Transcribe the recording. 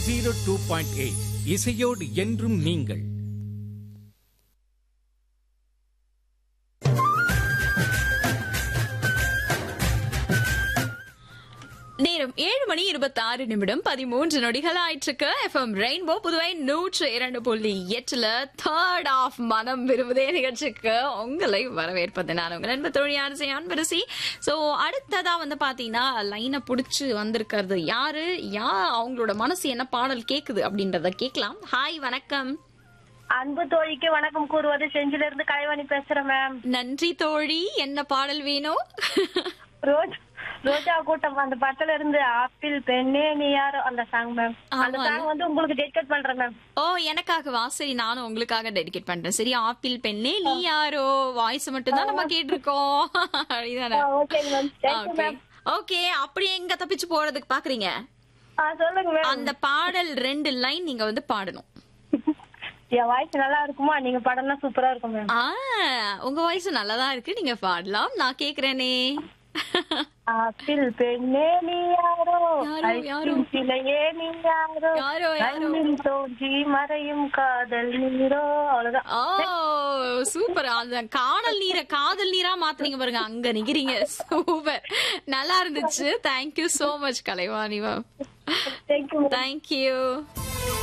Zero two point eight இசையோடு என்றும் நீங்கள் நேரம் ஏழு மணி இருபத்தி ஆறு நிமிடம் பதிமூன்று நொடிகள் ஆயிற்றுக்கு எஃப்எம் ரெயின்போ புதுவை நூற்று இரண்டு புள்ளி எட்டுல தேர்ட் ஆஃப் மனம் விரும்புதே நிகழ்ச்சிக்கு உங்களை வரவேற்பது நான் உங்கள் நண்பர் தொழில் செய்ய அன்பரசி சோ அடுத்ததா வந்து பாத்தீங்கன்னா லைனை புடிச்சு வந்திருக்கிறது யாரு யா அவங்களோட மனசு என்ன பாடல் கேக்குது அப்படின்றத கேட்கலாம் ஹாய் வணக்கம் அன்பு தோழிக்கு வணக்கம் கூறுவது செஞ்சில இருந்து கலைவாணி பேசுறேன் மேம் நன்றி தோழி என்ன பாடல் வேணும் ரோஜ் ரோஜா கூட்டம் அந்த படத்துல இருந்து ஆப்பிள் பெண்ணே நீ யாரோ அந்த சாங் மேம் அந்த ஆமால. சாங் வந்து உங்களுக்கு டெடிகேட் பண்றேன் மேம் ஓ எனக்காகவா சரி நானும் உங்களுக்காக டெடிகேட் பண்றேன் சரி ஆப்பிள் பெண்ணே நீ யாரோ வாய்ஸ் மட்டும் தான் நம்ம கேட்டிருக்கோம் அப்படிதானே okay ma'am thank you okay ma'am okay அப்படி எங்க தப்பிச்சு போறதுக்கு பாக்குறீங்க ஆ சொல்லுங்க மேம் அந்த பாடல் ரெண்டு லைன் நீங்க வந்து பாடணும் என் வாய்ஸ் நல்லா இருக்குமா நீங்க படம்னா சூப்பரா இருக்கும் மேம் ஆ உங்க வாய்ஸ் நல்லாதான் இருக்கு நீங்க பாடலாம் நான் கேக்குறேனே ஆப்பிள் பெண்ணே நீ யாரோ யாரோ, யாரோ. ஐஸ்கிரீம் சிலையே நீ யாரோ யாரோ, யாரோ. கண்ணில் தோன்றி மறையும் காதல் நீரோ அவ்வளவுதான் ஓ சூப்பர் அந்த காணல் நீரை காதல் நீரா மாத்துனீங்க பாருங்க அங்க நிக்கிறீங்க சூப்பர் நல்லா இருந்துச்சு thank you so much Kalaivani ma'am thank you thank you